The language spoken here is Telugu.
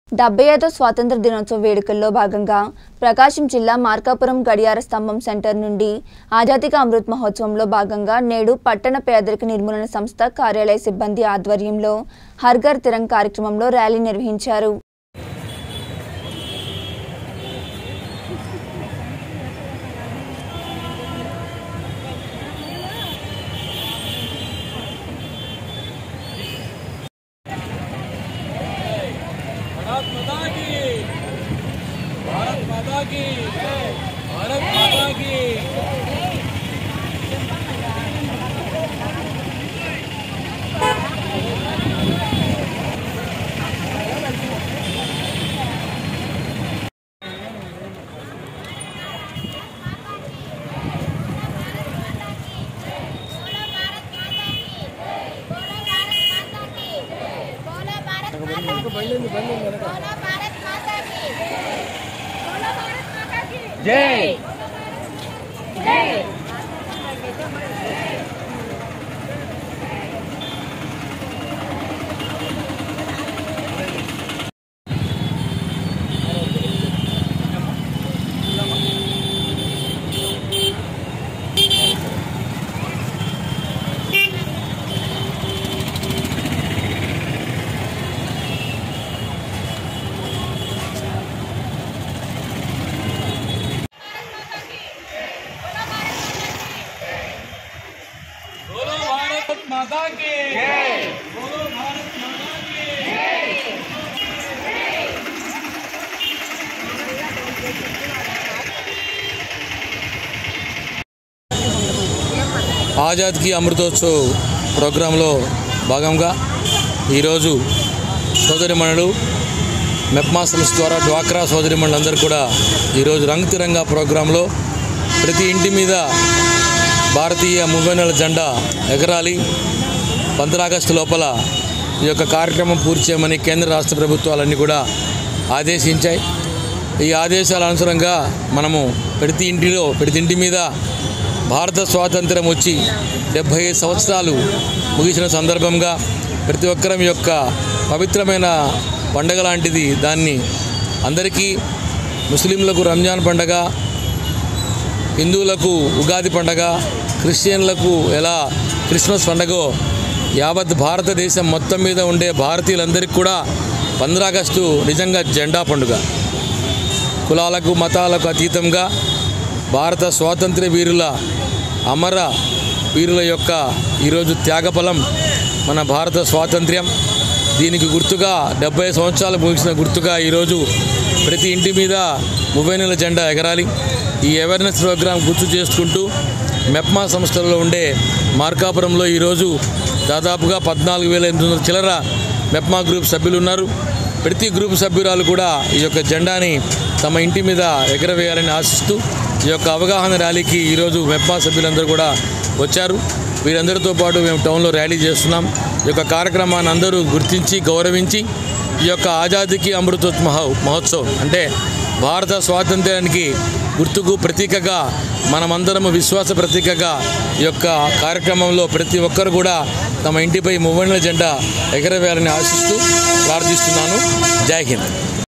డెబ్బై ఐదో స్వాతంత్ర దినోత్సవ వేడుకల్లో భాగంగా ప్రకాశం జిల్లా మార్కాపురం గడియార స్తంభం సెంటర్ నుండి ఆజాదీ కా అమృత్ మహోత్సవంలో భాగంగా నేడు పట్టణ పేదరిక నిర్మూలన సంస్థ కార్యాలయ సిబ్బంది ఆధ్వర్యంలో హర్ఘర్ తిరంగ్ కార్యక్రమంలో ర్యాలీ నిర్వహించారు भारत माता की भारत माता की भारत माता की बोलो भारत माता की बोलो भारत माता की बोलो भारत माता की जय जय बोलो भारत माता की जय बोलो भारत माता की ఆజాద్ కి అమృతోత్సవ్ ప్రోగ్రాంలో భాగంగా ఈరోజు సోదరిమణులు మెప్మా సంస్థ ద్వారా డ్వాక్రా సోదరిమణులందరూ కూడా ఈరోజు రంగ్ తిరంగా ప్రోగ్రాంలో ప్రతి ఇంటి మీద భారతీయ మువ్వెన్నెల జెండా ఎగరాలి పంద్రా ఆగస్టు లోపల ఈ యొక్క కార్యక్రమం పూర్తి చేయమని కేంద్ర రాష్ట్ర ప్రభుత్వాలన్నీ కూడా ఆదేశించాయి ఈ ఆదేశాల అనుసారంగా మనము ప్రతి ఇంటిలో ప్రతి ఇంటి మీద భారత స్వాతంత్రం వచ్చి డెబ్భై ఐదు సంవత్సరాలు ముగిసిన సందర్భంగా ప్రతి ఒక్కరం యొక్క పవిత్రమైన పండగ లాంటిది దాన్ని అందరికీ ముస్లింలకు రంజాన్ పండగ హిందువులకు ఉగాది పండగ క్రిస్టియన్లకు ఎలా క్రిస్మస్ పండగో యావత్ భారతదేశం మొత్తం మీద ఉండే భారతీయులందరికీ కూడా పంద్రా ఆగస్టు నిజంగా జెండా పండుగ కులాలకు మతాలకు అతీతంగా భారత స్వాతంత్ర్య వీరుల అమర వీరుల యొక్క ఈరోజు త్యాగఫలం మన భారత స్వాతంత్ర్యం దీనికి గుర్తుగా డెబ్బై సంవత్సరాలు ముగిసిన గుర్తుగా ఈరోజు ప్రతి ఇంటి మీద మువ్వైనెల జెండా ఎగరాలి ఈ అవేర్నెస్ ప్రోగ్రాం గుర్తు చేసుకుంటూ మెప్మా సంస్థల్లో ఉండే మార్కాపురంలో ఈరోజు దాదాపుగా పద్నాలుగు వేల ఎనిమిది వందల చిల్లర మెప్మా గ్రూప్ సభ్యులు ఉన్నారు ప్రతి గ్రూప్ సభ్యురాలు కూడా ఈ యొక్క జెండాని తమ ఇంటి మీద ఎగరవేయాలని ఆశిస్తూ ఈ యొక్క అవగాహన ర్యాలీకి ఈరోజు మెప్మా సభ్యులందరూ కూడా వచ్చారు వీరందరితో పాటు మేము టౌన్లో ర్యాలీ చేస్తున్నాం ఈ యొక్క కార్యక్రమాన్ని అందరూ గుర్తించి గౌరవించి ఈ యొక్క ఆజాదీకి అమృతోత్ మహో మహోత్సవ్ అంటే భారత స్వాతంత్ర్యానికి గుర్తుకు ప్రతీకగా మనమందరము విశ్వాస ప్రతీకగా ఈ యొక్క కార్యక్రమంలో ప్రతి ఒక్కరు కూడా తమ ఇంటిపై మువ్వన్నెల జెండా ఎగరవేయాలని ఆశిస్తూ ప్రార్థిస్తున్నాను జై హింద్